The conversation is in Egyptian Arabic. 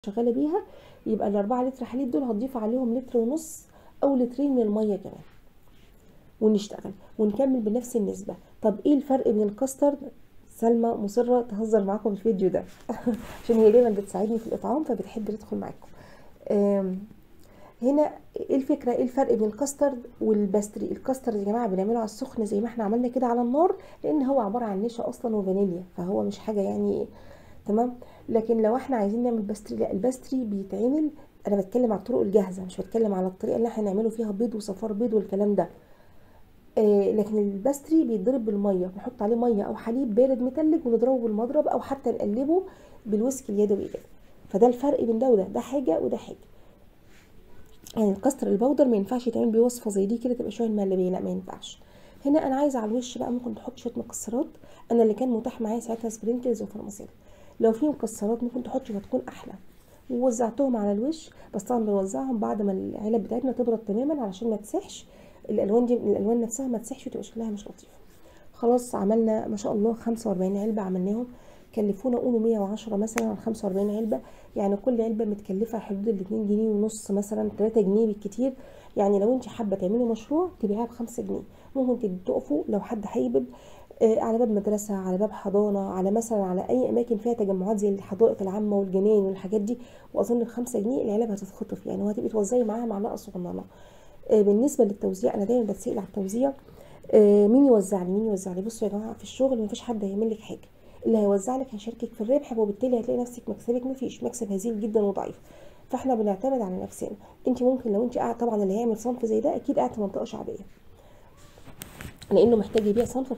شغاله بيها يبقى الأربعة لتر حليب دول هتضيف عليهم لتر ونص او لترين من الميه كمان ونشتغل ونكمل بنفس النسبه طب ايه الفرق بين الكاسترد سلمى مصره تهزر معاكم في الفيديو ده عشان هي دايما بتساعدني في الاطعام فبتحب تدخل معاكم آم، هنا ايه الفكره ايه الفرق بين الكاسترد والباستري الكاسترد يا جماعه بنعمله على السخن زي ما احنا عملنا كده على النار لان هو عباره عن نشا اصلا وفانيليا فهو مش حاجه يعني تمام لكن لو احنا عايزين نعمل باستري لا الباستري بيتعمل انا بتكلم على الطرق الجاهزه مش بتكلم على الطريقه اللي احنا نعمله فيها بيض وصفار بيض والكلام ده آه لكن الباستري بيتضرب بالميه نحط عليه ميه او حليب بارد متلج ونضربه بالمضرب او حتى نقلبه بالويسك اليدوي كده فده الفرق بين ده وده ده حاجه وده حاجه يعني الكاستر البودر ما ينفعش يتعمل بيه وصفه زي دي كده تبقى شويه مهلبيه لا ما ينفعش هنا انا عايزه على الوش بقى ممكن تحط شويه مكسرات انا اللي كان متاح معايا ساعتها سبرينكلز وفرماسيل لو في مكسرات ممكن تحطي فتكون احلى ووزعتهم على الوش بس طبعا بنوزعهم بعد ما العلب بتاعتنا تبرد تماما علشان ما تسيحش الالوان دي الالوان نفسها ما تسيحش وتبقى شكلها مش لطيف خلاص عملنا ما شاء الله 45 علبه عملناهم كلفونا قولوا 110 مثلا على 45 علبه يعني كل علبه متكلفه حدود ال 2 جنيه ونص مثلا 3 جنيه بالكتير يعني لو انت حابه تعملي مشروع تبيعها ب 5 جنيه ممكن تقفوا لو حد حابب آه، على باب مدرسة على باب حضانة على مثلا على أي أماكن فيها تجمعات زي الحدائق العامة والجناين والحاجات دي وأظن بخمسة جنيه العلب هتتخطف يعني وهتبقي توزعي معاها معلقة صغننة آه، بالنسبة للتوزيع أنا دايما بتسأل على التوزيع آه، مين يوزع لي مين يوزع لي بصوا يا جماعة في الشغل مفيش حد هيعمل لك حاجة اللي هيوزع لك هيشاركك في الربح وبالتالي هتلاقي نفسك مكسبك مفيش مكسب هزيل جدا وضعيف فاحنا بنعتمد على نفسنا انت ممكن لو انت قاعد طبعا اللي هيعمل صنف زي ده اكيد قاعد في منطقه شعبيه لانه محتاج يبيع صنف ب